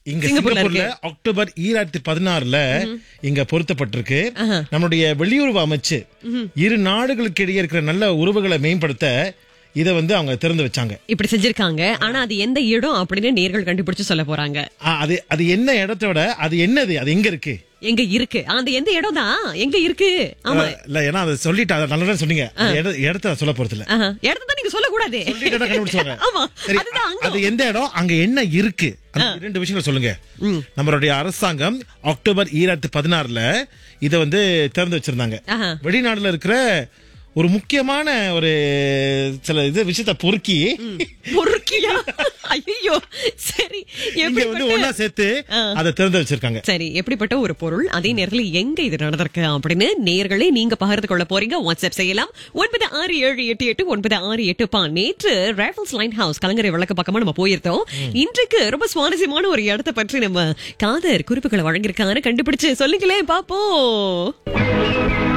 இங்க சிங்கப்பூர்ல சிங்கப்பூர்ல அக்டோபர் ஈராயிரத்தி பதினாறுல இங்க பொருத்தப்பட்டிருக்கு நம்மளுடைய வெளியுறவு அமைச்சு இரு நாடுகளுக்கு இடையே இருக்கிற நல்ல உறவுகளை மேம்படுத்த இத வந்து அவங்க திறந்து வச்சாங்க இப்படி செஞ்சிருக்காங்க ஆனா அது எந்த இடம் அப்படின்னு நேர்கள் கண்டுபிடிச்சு சொல்ல போறாங்க ஆ, அது அது என்ன இடத்தோட அது என்னது அது எங்க இருக்கு எங்க இருக்கு அந்த எந்த இடம் தான் எங்க இருக்கு ஆமா இல்ல ஏன்னா அதை சொல்லிட்டு அதை நல்லா சொன்னீங்க அந்த இட- இடத்த நான் சொல்ல போறது இல்ல ஆஹா. இடத்த தான் நீங்க சொல்லக்கூடாது சொல்லிட்டு தான் கண்டுபிடிச்சுவாங்க. ஆமா சரி, அதுதான் அங்க அது எந்த இடம் அங்க என்ன இருக்கு அந்த இரண்டு விஷயங்கள் சொல்லுங்க நம்மளுடைய அரசாங்கம் அக்டோபர் ஈராயிரத்தி பதினாறுல இத வந்து திறந்து வச்சிருந்தாங்க ஆஹா. வெளிநாடுல இருக்கிற ஒரு முக்கியமான ஒரு சில இது விஷயத்த பொறுக்கி பொறுக்கியா ஐயோ சரி இங்க வந்து எப்படிப்பட்ட- ஒன்னா சேர்த்து அதை திறந்து வச்சிருக்காங்க சரி எப்படிப்பட்ட ஒரு பொருள் அதே நேரத்தில் எங்க இது நடந்திருக்கு அப்படின்னு நேர்களே நீங்க பகிர்ந்து கொள்ள போறீங்க வாட்ஸ்அப் செய்யலாம் ஒன்பது ஆறு ஏழு எட்டு எட்டு ஒன்பது ஆறு எட்டு பா நேற்று ரேஃபல்ஸ் லைன் ஹவுஸ் கலங்கரை விளக்க பக்கமா நம்ம போயிருந்தோம் இன்றைக்கு ரொம்ப சுவாரஸ்யமான ஒரு இடத்தை பற்றி நம்ம காதர் குறிப்புகளை வழங்கியிருக்காங்க கண்டுபிடிச்சு சொல்லுங்களேன் பாப்போம்